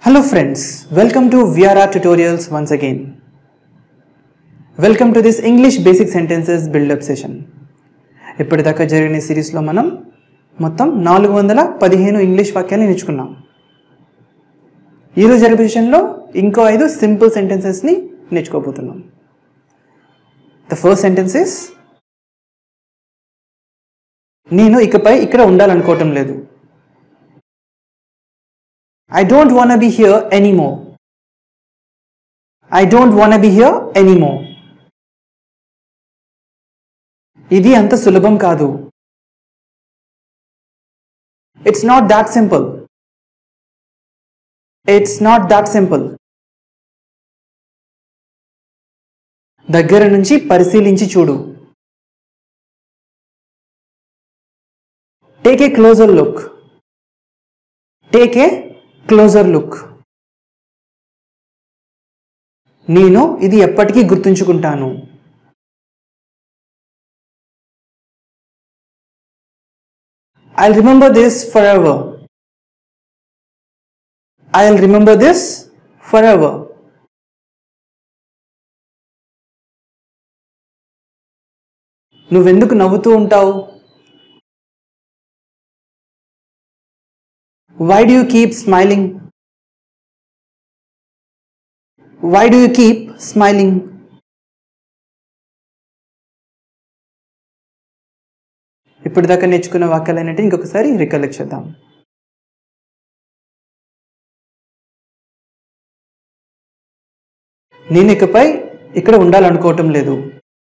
Hello friends, welcome to VRR tutorials once again. Welcome to this English basic sentences build up session ఇప్పటిదాకా జరిగిన సిరీస్లో మనం మొత్తం నాలుగు వందల పదిహేను ఇంగ్లీష్ వాక్యాలు నేర్చుకున్నాం ఈరోజు జరిగే సెషన్లో ఇంకో ఐదు సింపుల్ సెంటెన్సెస్ని నేర్చుకోబోతున్నాం ద ఫస్ట్ సెంటెన్సెస్ నేను ఇకపై ఇక్కడ ఉండాలనుకోవటం లేదు I don't want be here anymore I don't want be here anymore ఇది అంత సులభం కాదు it's not that simple it's not that simple దగ్గర నుంచి పరిశీలించి చూడు take a closer look take a closer look నేను ఇది ఎప్పటికీ గుర్తుంచుకుంటాను I'll remember this forever. I'll remember this forever. నువ్వెందుకు నవ్వుతూ ఉంటావు why do you keep smiling why do you keep smiling ఇప్పటిదాకా నేర్చుకున్న వాక్యాలు అనేవి ఇంకొకసారి రికలెక్ట్ చేద్దాం నేను ఇకపై ఇక్కడ ఉండాలనుకోవటం లేదు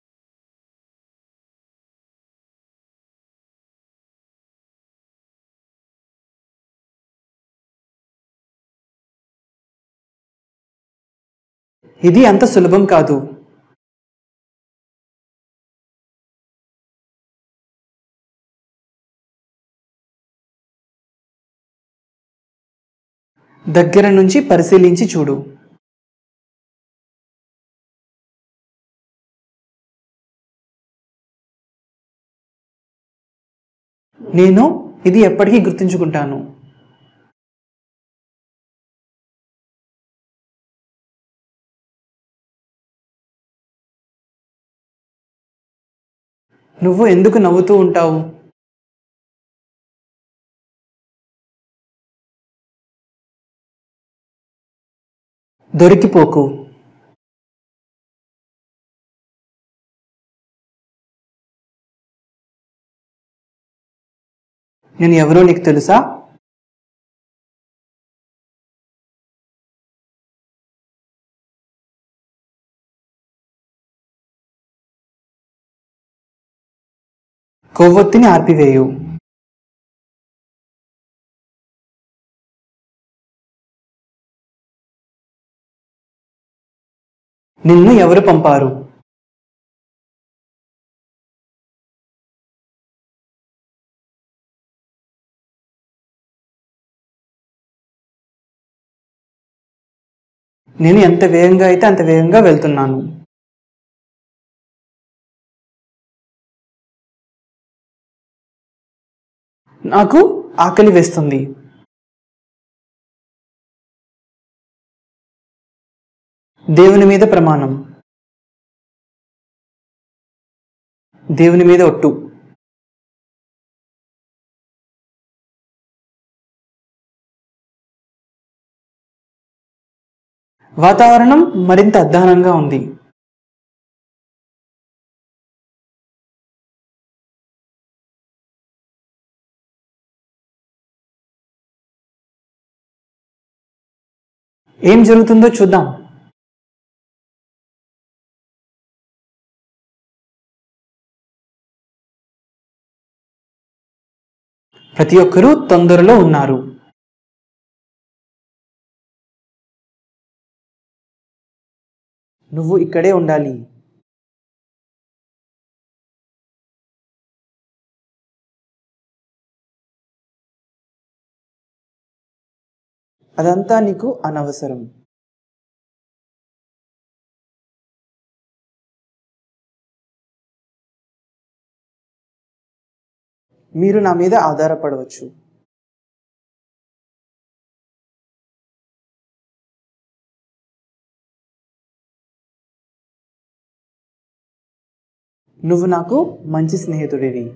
ఇది అంత సులభం కాదు దగ్గర నుంచి పరిశీలించి చూడు నేను ఇది ఎప్పటికీ గుర్తుంచుకుంటాను నువ్వు ఎందుకు నవ్వుతూ ఉంటావు దొరికిపోకు నేను ఎవరో నీకు తెలుసా కొవ్వొత్తిని ఆర్పివేయు నిన్ను ఎవరు పంపారు నేను ఎంత వేగంగా అయితే అంత వేగంగా వెళ్తున్నాను నాకు ఆకలి వేస్తుంది దేవుని మీద ప్రమాణం దేవుని మీద ఒట్టు వాతావరణం మరింత అధ్వానంగా ఉంది ఏం జరుగుతుందో చూద్దాం ప్రతి ఒక్కరూ తొందరలో ఉన్నారు నువ్వు ఇక్కడే ఉండాలి అదంతా నీకు అనవసరం మీరు నా మీద ఆధారపడవచ్చు నువ్వు నాకు మంచి స్నేహితుడివి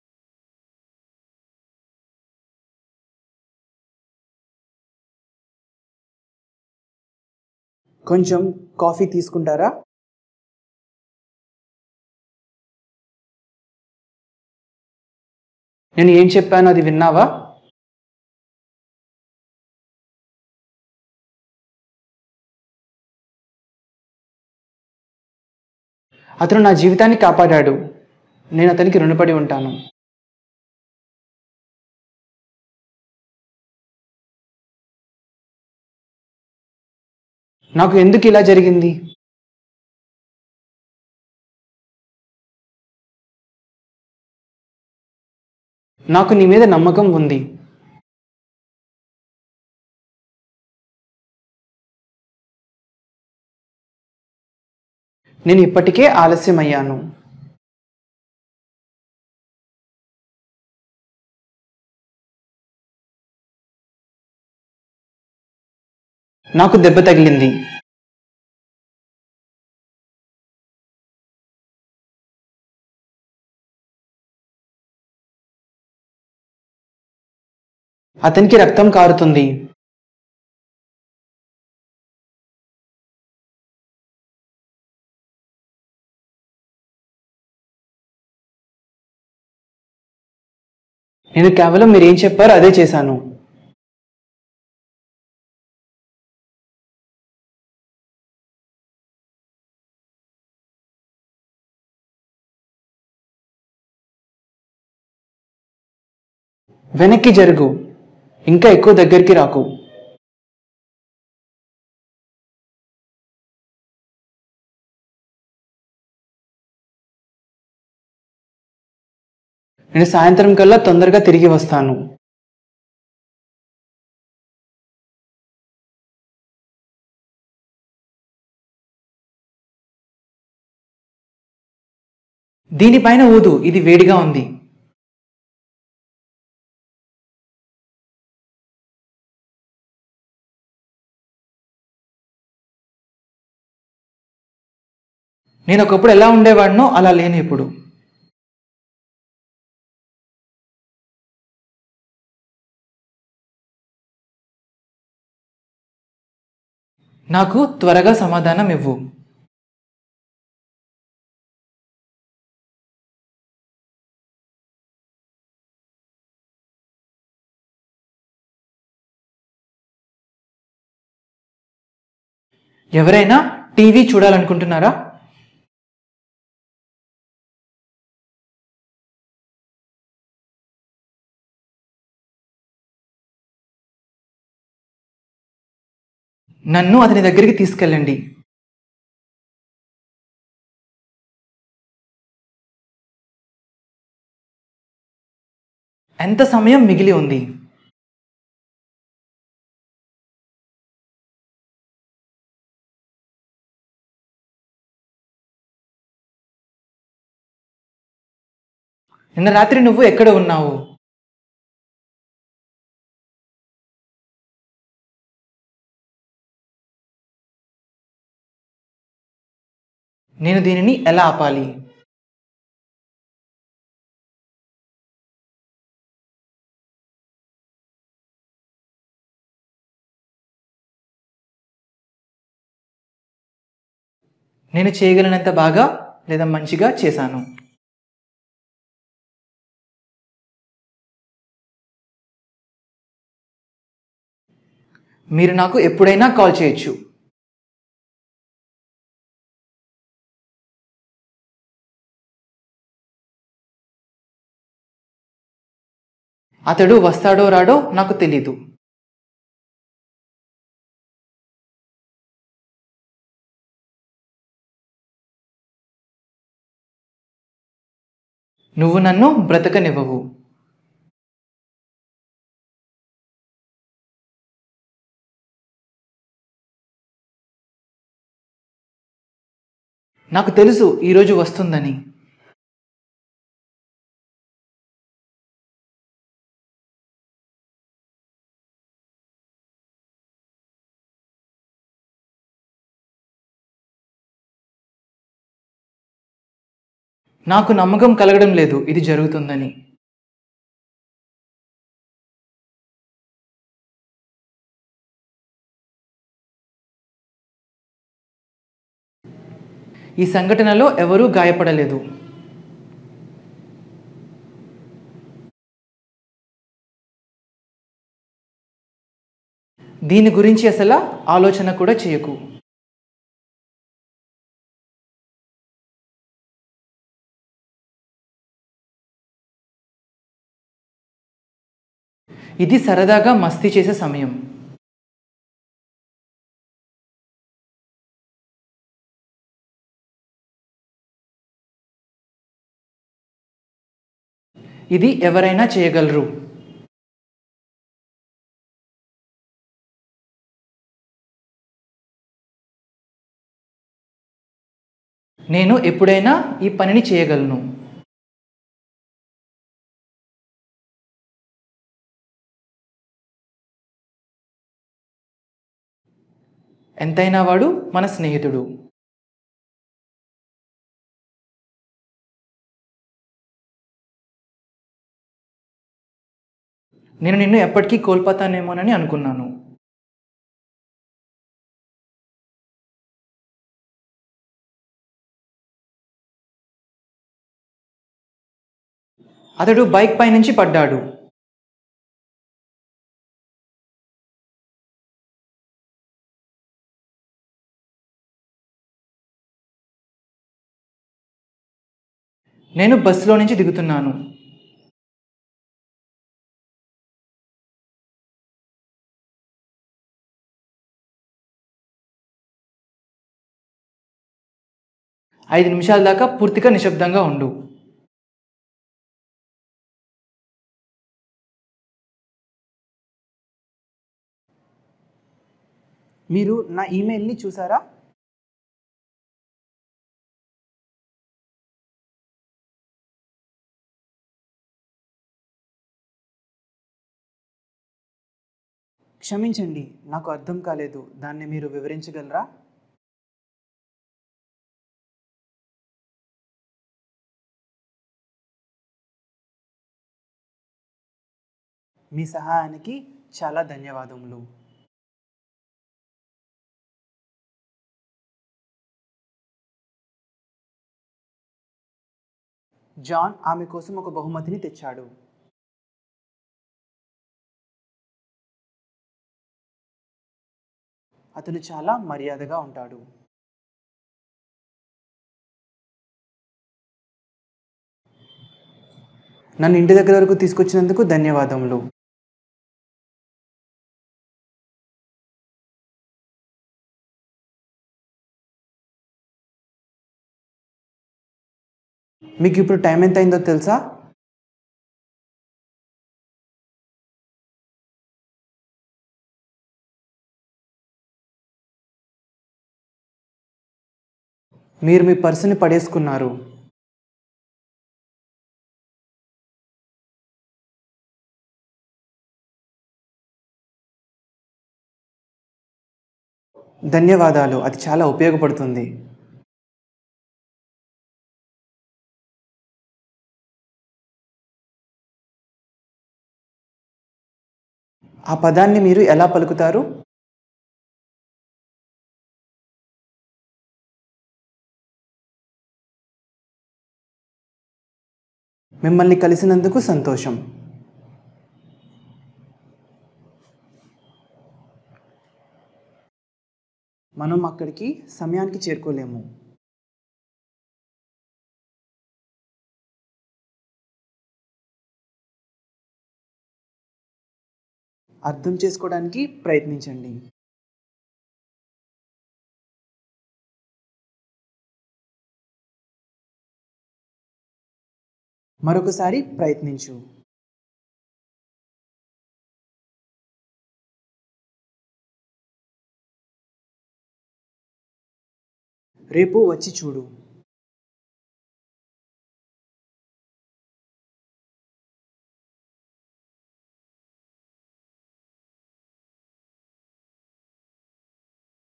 కొంచెం కాఫీ తీసుకుంటారా నేను ఏం చెప్పాను అది విన్నావా అతను నా జీవితాన్ని కాపాడాడు నేను అతనికి రుణపడి ఉంటాను నాకు ఎందుకు ఇలా జరిగింది నాకు నీ మీద నమ్మకం ఉంది నేను ఇప్పటికే ఆలస్యమయ్యాను నాకు దెబ్బ తగిలింది అతనికి రక్తం కారుతుంది నేను కేవలం మీరు ఏం చెప్పారో అదే చేశాను వెనక్కి జరుగు ఇంకా ఎక్కువ దగ్గరికి రాకు నేను సాయంత్రం కల్లా తొందరగా తిరిగి వస్తాను దీనిపైన ఊదు ఇది వేడిగా ఉంది నేను ఒకప్పుడు ఎలా ఉండేవాడినో అలా లేను ఇప్పుడు నాకు త్వరగా సమాధానం ఇవ్వు ఎవరైనా టీవీ చూడాలనుకుంటున్నారా నన్ను అతని దగ్గరికి తీసుకెళ్ళండి ఎంత సమయం మిగిలి ఉంది నిన్న రాత్రి నువ్వు ఎక్కడ ఉన్నావు నేను దీనిని ఎలా ఆపాలి నేను చేయగలిగినంత బాగా లేదా మంచిగా చేశాను మీరు నాకు ఎప్పుడైనా కాల్ చేయొచ్చు అతడు వస్తాడో రాడో నాకు తెలీదు నువ్వు నన్ను బ్రతకనివ్వవు నాకు తెలుసు ఈరోజు వస్తుందని నాకు నమ్మకం కలగడం లేదు ఇది జరుగుతుందని ఈ సంఘటనలో ఎవరూ గాయపడలేదు దీని గురించి అసలు ఆలోచన కూడా చేయకు ఇది సరదాగా మస్తీ చేసే సమయం ఇది ఎవరైనా చేయగలరు నేను ఎప్పుడైనా ఈ పనిని చేయగలను ఎంతైనా వాడు మన స్నేహితుడు నేను నిన్ను ఎప్పటికీ కోల్పోతానేమోనని అనుకున్నాను అతడు బైక్ పై నుంచి పడ్డాడు నేను బస్సులో నుంచి దిగుతున్నాను ఐదు నిమిషాల దాకా పూర్తిగా నిశ్శబ్దంగా ఉండు మీరు నా ఈమెయిల్ని చూసారా క్షమించండి నాకు అర్థం కాలేదు దాన్ని మీరు వివరించగలరా మీ సహాయానికి చాలా ధన్యవాదములు జాన్ ఆమె కోసం ఒక బహుమతిని తెచ్చాడు అతను చాలా మర్యాదగా ఉంటాడు నన్ను ఇంటి దగ్గర వరకు తీసుకొచ్చినందుకు ధన్యవాదములు మీకు ఇప్పుడు టైం ఎంత అయిందో తెలుసా మీరు మీ పర్సుని పడేసుకున్నారు ధన్యవాదాలు అది చాలా ఉపయోగపడుతుంది ఆ పదాన్ని మీరు ఎలా పలుకుతారు మిమ్మల్ని కలిసినందుకు సంతోషం మనం అక్కడికి సమయానికి చేరుకోలేము అర్థం చేసుకోవడానికి ప్రయత్నించండి మరొకసారి ప్రయత్నించు రేపు వచ్చి చూడు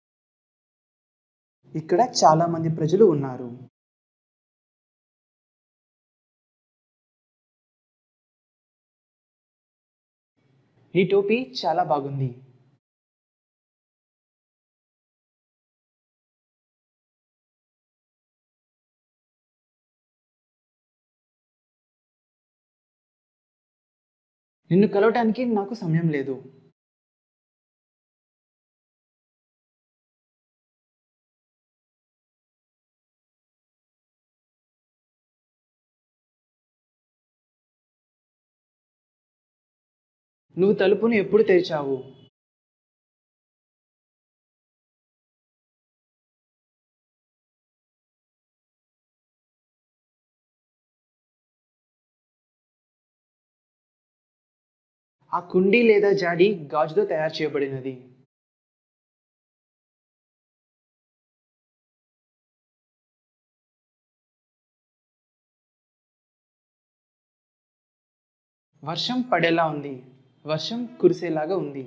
ఇక్కడ చాలా మంది ప్రజలు ఉన్నారు నీ టోపీ చాలా బాగుంది నిన్ను కలవటానికి నాకు సమయం లేదు నువ్వు తలుపును ఎప్పుడు తెరిచావు ఆ కుండీ లేదా జాడి గాజుతో తయారు చేయబడినది వర్షం పడేలా ఉంది వర్షం కురిసేలాగా ఉంది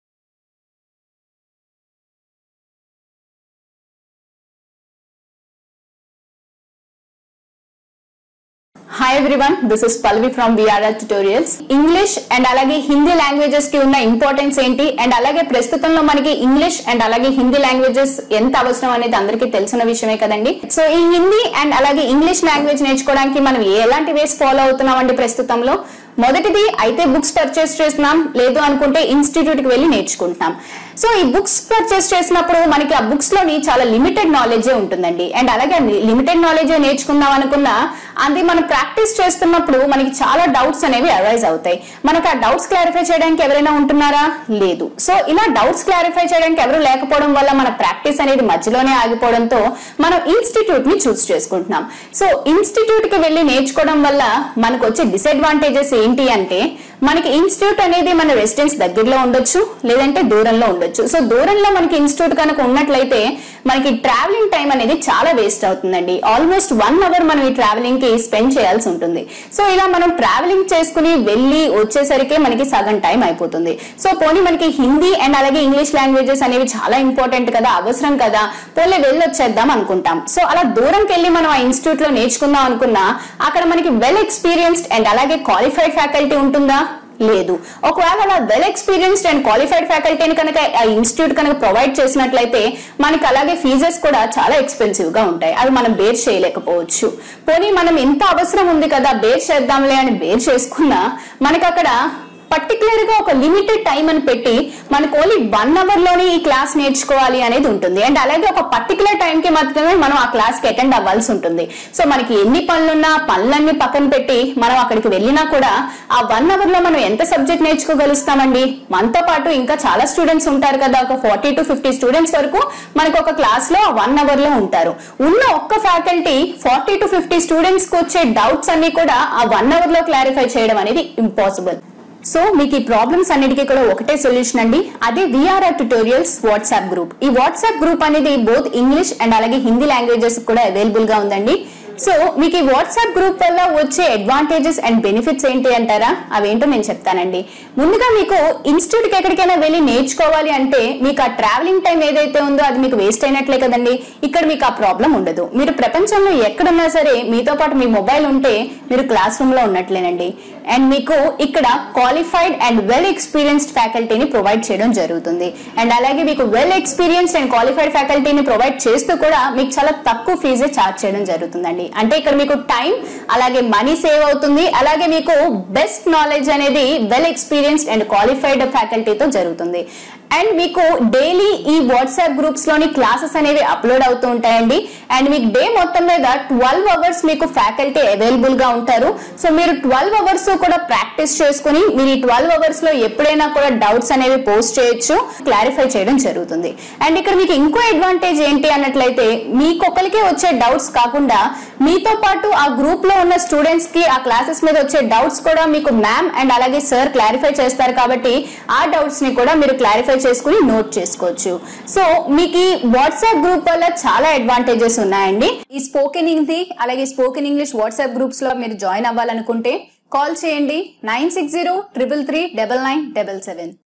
hi everyone this is Palvi from VRR tutorials English and అలాగే హిందీ లాంగ్వేజెస్ కి ఉన్న ఇంపార్టెన్స్ ఏంటి అండ్ అలాగే ప్రస్తుతంలో మనకి ఇంగ్లీష్ అండ్ అలాగే హిందీ లాంగ్వేజెస్ ఎంత అవసరం అనేది అందరికీ తెలిసిన విషయమే కదండి సో ఈ హిందీ అండ్ అలాగే ఇంగ్లీష్ లాంగ్వేజ్ నేర్చుకోవడానికి మనం ఎలాంటి వేస్ ఫాలో అవుతున్నామండి ప్రస్తుతంలో మొదటిది అయితే బుక్స్ పర్చేస్ చేస్తున్నాం లేదు అనుకుంటే ఇన్స్టిట్యూట్ కి వెళ్ళి నేర్చుకుంటున్నాం సో ఈ బుక్స్ పర్చేస్ చేసినప్పుడు మనకి ఆ బుక్స్ లోని చాలా లిమిటెడ్ నాలెడ్జే ఉంటుందండి అండ్ అలాగే లిమిటెడ్ నాలెడ్జే నేర్చుకుందాం అనుకున్నా అది మనం ప్రాక్టీస్ చేస్తున్నప్పుడు మనకి చాలా డౌట్స్ అనేవి అరైజ్ అవుతాయి మనకు ఆ డౌట్స్ క్లారిఫై చేయడానికి ఎవరైనా ఉంటున్నారా లేదు సో ఇలా డౌట్స్ క్లారిఫై చేయడానికి ఎవరు లేకపోవడం వల్ల మన ప్రాక్టీస్ అనేది మధ్యలోనే ఆగిపోవడంతో మనం ఇన్స్టిట్యూట్ ని చూస్ చేసుకుంటున్నాం సో ఇన్స్టిట్యూట్ కి వెళ్ళి నేర్చుకోవడం వల్ల మనకు వచ్చే డిసడ్వాంటేజెస్ ఏంటి అంటే మనకి ఇన్స్టిట్యూట్ అనేది మన రెసిడెన్స్ దగ్గరలో ఉండొచ్చు లేదంటే దూరంలో ఉండొచ్చు సో దూరంలో మనకి ఇన్స్టిట్యూట్ కనుక ఉన్నట్లయితే మనకి ట్రావెలింగ్ టైం అనేది చాలా వేస్ట్ అవుతుందండి ఆల్మోస్ట్ వన్ అవర్ మనం ఈ ట్రావెలింగ్ కి స్పెండ్ చేయాల్సి ఉంటుంది సో ఇలా మనం ట్రావెలింగ్ చేసుకుని వెళ్ళి వచ్చేసరికి మనకి సగం టైం అయిపోతుంది సో పోనీ మనకి హిందీ అండ్ అలాగే ఇంగ్లీష్ లాంగ్వేజెస్ అనేవి చాలా ఇంపార్టెంట్ కదా అవసరం కదా పోలే వెళ్ళొచ్చేద్దాం అనుకుంటాం సో అలా దూరంకి వెళ్ళి మనం ఆ ఇన్స్టిట్యూట్ లో నేర్చుకుందాం అనుకున్నా అక్కడ మనకి వెల్ ఎక్స్పీరియన్స్డ్ అండ్ అలాగే క్వాలిఫైడ్ ఫ్యాకల్టీ ఉంటుందా లేదు ఒకవేళ అలా వెల్ ఎక్స్పీరియన్స్డ్ అండ్ క్వాలిఫైడ్ ఫ్యాకల్టీని కనుక ఆ ఇన్స్టిట్యూట్ కనుక ప్రొవైడ్ చేసినట్లయితే మనకి అలాగే ఫీజెస్ కూడా చాలా ఎక్స్పెన్సివ్ గా ఉంటాయి అవి మనం బేర్ చేయలేకపోవచ్చు పోనీ మనం ఎంత అవసరం ఉంది కదా బేర్ చేద్దాంలే అని బేర్ చేసుకున్నా మనకి అక్కడ పర్టికులర్ గా ఒక లిమిటెడ్ టైం అని పెట్టి మనకు ఓన్లీ వన్ అవర్ లోనే ఈ క్లాస్ నేర్చుకోవాలి అనేది ఉంటుంది అండ్ అలాగే ఒక పర్టికులర్ టైం కి మాత్రమే మనం ఆ క్లాస్ కి అటెండ్ అవ్వాల్సి ఉంటుంది సో మనకి ఎన్ని పనులున్నా పనులన్నీ పక్కన పెట్టి మనం అక్కడికి వెళ్ళినా కూడా ఆ వన్ అవర్ లో మనం ఎంత సబ్జెక్ట్ నేర్చుకోగలుగుతామండి మనతో పాటు ఇంకా చాలా స్టూడెంట్స్ ఉంటారు కదా ఒక ఫార్టీ టు ఫిఫ్టీ స్టూడెంట్స్ వరకు మనకు ఒక క్లాస్ లో వన్ అవర్ లో ఉంటారు ఉన్న ఒక్క faculty forty to fifty students కి వచ్చే డౌట్స్ అన్ని కూడా ఆ వన్ అవర్ లో క్లారిఫై చేయడం అనేది ఇంపాసిబుల్ సో మీకు ఈ ప్రాబ్లమ్స్ అన్నిటికీ కూడా ఒకటే సొల్యూషన్ అండి అదే విఆర్ఆర్ ట్యూటోరియల్స్ వాట్సాప్ గ్రూప్ ఈ వాట్సాప్ గ్రూప్ అనేది బోత్ ఇంగ్లీష్ అండ్ అలాగే హిందీ లాంగ్వేజెస్ కూడా అవైలబుల్ గా ఉందండి సో మీకు ఈ వాట్సాప్ గ్రూప్ వల్ల వచ్చే అడ్వాంటేజెస్ అండ్ బెనిఫిట్స్ ఏంటి అంటారా అవేంటో నేను చెప్తానండి ముందుగా మీకు ఇన్స్టిట్యూట్ కి ఎక్కడికైనా వెళ్ళి నేర్చుకోవాలి అంటే మీకు ఆ ట్రావెలింగ్ టైం ఏదైతే ఉందో అది మీకు వేస్ట్ అయినట్లే కదండి ఇక్కడ మీకు ఆ ప్రాబ్లం ఉండదు మీరు ప్రపంచంలో ఎక్కడున్నా సరే మీతో పాటు మీ మొబైల్ ఉంటే మీరు క్లాస్ రూమ్ లో ఉన్నట్లేనండి అండ్ మీకు ఇక్కడ క్వాలిఫైడ్ అండ్ వెల్ ఎక్స్పీరియన్స్డ్ ఫ్యాకల్టీని ప్రొవైడ్ చేయడం జరుగుతుంది అండ్ అలాగే మీకు వెల్ ఎక్స్పీరియన్స్డ్ అండ్ క్వాలిఫైడ్ ఫ్యాకల్టీని ప్రొవైడ్ చేస్తూ కూడా మీకు చాలా తక్కువ ఫీజే ఛార్జ్ చేయడం జరుగుతుందండి అంటే ఇక్కడ మీకు టైం అలాగే మనీ సేవ్ అవుతుంది అలాగే మీకు బెస్ట్ నాలెడ్జ్ అనేది వెల్ ఎక్స్పీరియన్స్డ్ అండ్ క్వాలిఫైడ్ ఫ్యాకల్టీతో జరుగుతుంది అండ్ మీకు డైలీ ఈ వాట్సాప్ గ్రూప్స్ లోని క్లాసెస్ అనేవి అప్లోడ్ అవుతూ ఉంటాయండి అండ్ మీకు డే మొత్తం మీద ట్వెల్వ్ అవర్స్ మీకు ఫ్యాకల్టీ అవైలబుల్ గా ఉంటారు సో మీరు ట్వెల్వ్ అవర్స్ కూడా ప్రాక్టీస్ చేసుకుని మీరు ఈ ట్వెల్వ్ అవర్స్ లో ఎప్పుడైనా కూడా డౌట్స్ అనేవి పోస్ట్ చేయొచ్చు క్లారిఫై చేయడం జరుగుతుంది అండ్ ఇక్కడ మీకు ఇంకో అడ్వాంటేజ్ ఏంటి అన్నట్లయితే మీకొకరికే వచ్చే డౌట్స్ కాకుండా మీతో పాటు ఆ గ్రూప్ లో ఉన్న స్టూడెంట్స్ కి ఆ క్లాసెస్ మీద వచ్చే డౌట్స్ కూడా మీకు మ్యామ్ అండ్ అలాగే సార్ క్లారిఫై చేస్తారు కాబట్టి ఆ డౌట్స్ ని కూడా మీరు క్లారిఫై చేసుకుని నోట్ చేసుకోవచ్చు సో మీకు ఈ వాట్సాప్ గ్రూప్ వల్ల చాలా అడ్వాంటేజెస్ ఉన్నాయండి ఈ స్పోకెన్ హిందీ అలాగే స్పోకెన్ ఇంగ్లీష్ వాట్సాప్ గ్రూప్స్ లో మీరు జాయిన్ అవ్వాలనుకుంటే కాల్ చేయండి nine six zero triple three double nine double seven